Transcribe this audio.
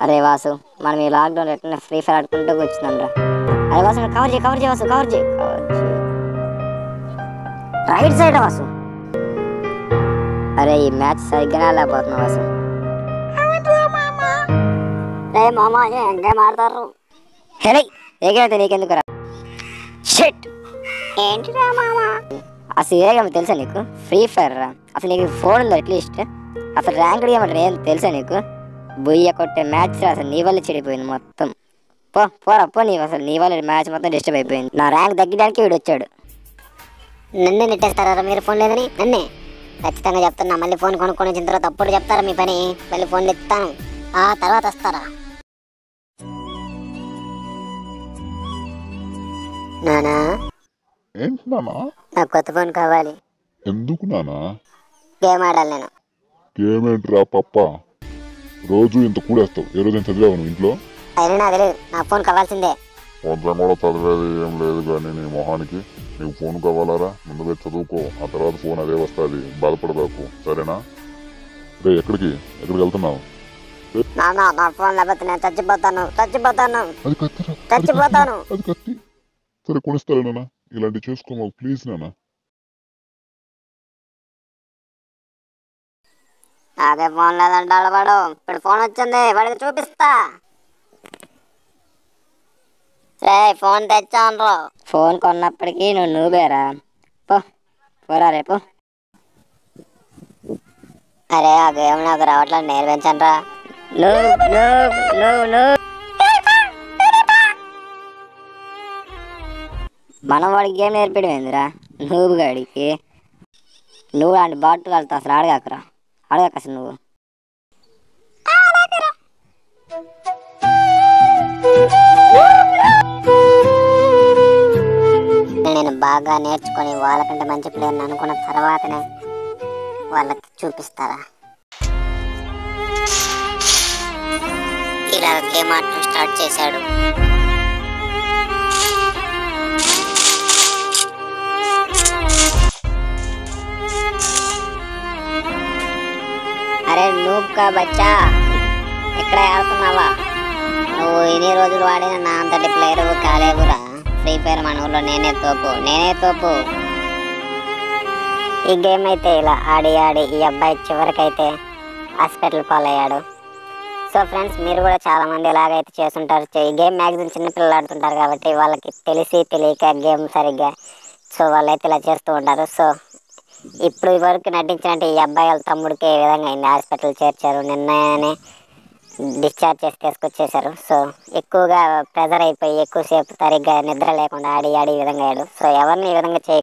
అరే వాసు మనం ఈ లాక్డౌన్ ఎట్లా ఫ్రీ ఫైర్ ఆడుకుంటూ కూర్చున్నాం రా అరే వాసు కవర్ చేయి కవర్ చేయి వాసు కవర్ చేయి కవర్ చేయి రైట్ సైడ్ వాసు అరే ఈ మ్యాచ్ సరిగ్గానే లేకపోతున్నా వాసు రే మామ ఏం ఆడతారు హెలై ఏకైతే నీకెందుకు రా షిట్ ఏంటిరా మామ అసలు ఏ గేమ్ తెలుసా నీకు ఫ్రీ ఫైర్ రా అసలు నీకు ఫోన్ ఉందా అట్లీస్ట్ అసలు ర్యాంక్ గేమ్ అంటే ఏం తెలుసా నీకు బుయ్య కొట్టే మ్యాచ్ అసలు నీ వల్ల చెడిపోయింది మొత్తం పో పోరా పో నీ అసలు నీ వల్ల మ్యాచ్ మొత్తం డిస్టర్బ్ అయిపోయింది నా ర్యాంక్ తగ్గడానికి వీడు వచ్చాడు నన్నే నెట్టేస్తారా మీరు ఫోన్ లేదని నన్నే ఖచ్చితంగా చెప్తున్నా మళ్ళీ ఫోన్ కొనుక్కొని వచ్చిన తర్వాత అప్పుడు చెప్తారా మీ పని మళ్ళీ ఫోన్ ఎత్తాను ఆ తర్వాత వస్తారా నానా ఏంటి నానా నాకు కొత్త ఫోన్ కావాలి ఎందుకు నానా గేమ్ ఆడాలి నేను గేమ్ ఏంట్రా పప్ప రోజు ఇంత కూడేస్తావు ఏ రోజు చదివావు నువ్వు ఇంట్లో అయినా నాకు తెలియదు నా ఫోన్ కావాల్సిందే కొంచెం కూడా చదివేది ఏం లేదు కానీ నీ మొహానికి నీకు ఫోన్ కావాలారా ముందు పోయి చదువుకో ఆ తర్వాత ఫోన్ అదే వస్తుంది బాధపడబాకు సరేనా రే ఎక్కడికి ఎక్కడికి వెళ్తున్నావు నాన్న నా ఫోన్ లేకపోతే నేను చచ్చిపోతాను చచ్చిపోతాను అది కత్తిరా అది చచ్చిపోతాను. కత్తి, అది కత్తి సరే కొనిస్తారా నాన్న ఇలాంటివి చేసుకో ప్లీజ్ నాన్న అదే ఫోన్ లేదంటాడు వాడు ఇప్పుడు ఫోన్ వచ్చింది వాడికి చూపిస్తా రే ఫోన్ తెచ్చాను ఫోన్ కొన్నప్పటికీ నువ్వు నువ్వేరా పో పోరా రేపు అరే ఆ గేమ్ నాకు రావట్లేదు నేర్పించండి రా నువ్వు నువ్వు నువ్వు నువ్వు మనం వాడికి గేమ్ నేర్పడం ఏందిరా నువ్వు గాడికి నువ్వు అలాంటి బాటు వాళ్ళతో అసలు ఆడగాకరా ఆడగాక అసలు నువ్వు నేను బాగా నేర్చుకొని వాళ్ళకంటే మంచి ప్లేయర్ అనుకున్న తర్వాతనే వాళ్ళకి చూపిస్తారా ఇలా గేమ్ ఆడటం స్టార్ట్ చేశాడు అరే నూబ్కా బచ్చా ఇక్కడ ఆడుతున్నావా నువ్వు ఇన్ని రోజులు వాడిన నా అంతటి ప్లేయర్ కాలేవురా ఫ్రీ ఫైర్ మన ఊళ్ళో నేనే తోపు నేనే తోపు ఈ గేమ్ అయితే ఇలా ఆడి ఆడి ఈ అబ్బాయి చివరికైతే హాస్పిటల్ పాలయ్యాడు సో ఫ్రెండ్స్ మీరు కూడా చాలా మంది ఇలాగైతే చేస్తుంటారు ఈ గేమ్ మ్యాక్సిమం చిన్నపిల్లలు ఆడుతుంటారు కాబట్టి వాళ్ళకి తెలిసి తెలియక గేమ్ సరిగ్గా సో వాళ్ళైతే ఇలా చేస్తూ ఉంటారు సో ఇప్పుడు వరకు నటించినట్టు ఈ అబ్బాయి వాళ్ళ తమ్ముడికి ఏ విధంగా అయింది హాస్పిటల్ చేర్చారు నిన్ననే డిశ్చార్జ్ చేసి తీసుకొచ్చేసారు సో ఎక్కువగా ప్రెజర్ అయిపోయి ఎక్కువసేపు సరిగ్గా నిద్ర లేకుండా ఆడి ఆడి ఈ విధంగా అయ్యాడు సో ఎవరిని ఈ విధంగా చేయ